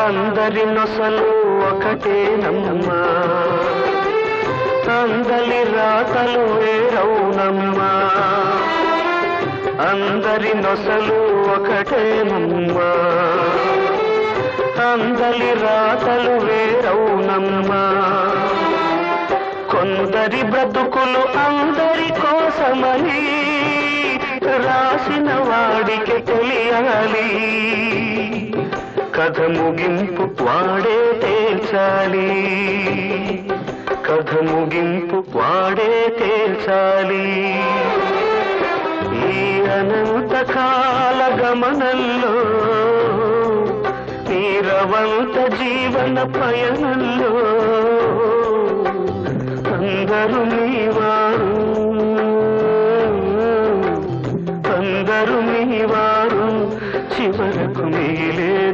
అందరి నొసలు ఒకటేనమ్మా అందరి రాతలు వేరవునమ్మా అందరి నొసలు ఒకటేనమ్మా అందరి రాతలు వేరవునమ్మా కొందరి బ్రతుకులు అందరి కోసమని రాసిన వాడికి తెలియాలి కథ ముగింపు వాడే తేల్చాలి కథ ముగింపు వాడే తేల్చాలి ఈ అనంత కాల గమనంలో నీరవంత జీవన పయనంలో అందరూ మీ వారు అందరూ మీ వారు చివరకు మిగిలేది